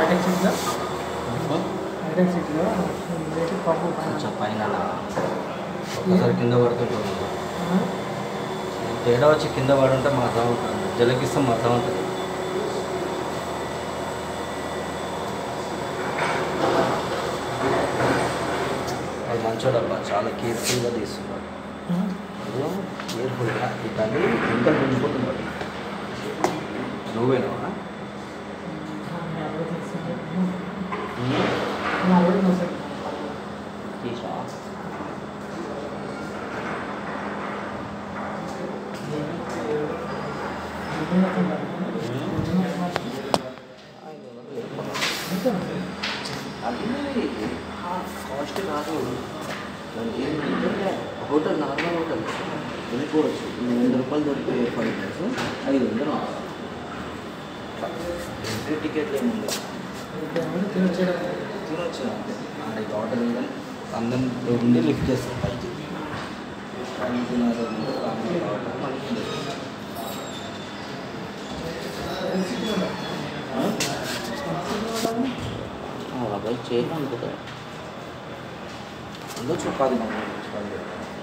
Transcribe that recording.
Hitech సిటీలో hitech సిటీలో rate పప్పు కొంచెం పైన అలా. ఒక్కసారి కింద పడుతుంటుంది తేడా వచ్చి కింద పడుంటే మాత్రం ఉంటుంది జలకిస్తే మాత్రం ఉంటుంది అది మంచోడు అబ్బా చాలా కేర్ఫుల్గా తీస్తున్నాడు కేర్ఫుల్గా దాన్ని ఇంకా గుంజుకుంటున్నాడు నువ్వేనా తీసా కాస్ట్ కాదు దానికి ఏంటంటే హోటల్ నార్మల్ హోటల్ వెళ్ళిపోవచ్చు వంద రూపాయలు దొరికే ఫైవ్ డేస్ ఐదు వందలు ఎంట్రీ టికెట్లు ఏమి ఉండదు తినొచ్చు అంతే ఆడ ఈ హోటల్ కానీ అందరం ఉండి లిఫ్ట్ చేస్తాం పైకి కానీ తినాలి అంటే రాముడి హోటల్ మనకి ఉండదు. ఆ, అబ్బాయి చేయను అనుకుంటా ఉండొచ్చు పది మంది ఉండొచ్చు, పది మంది.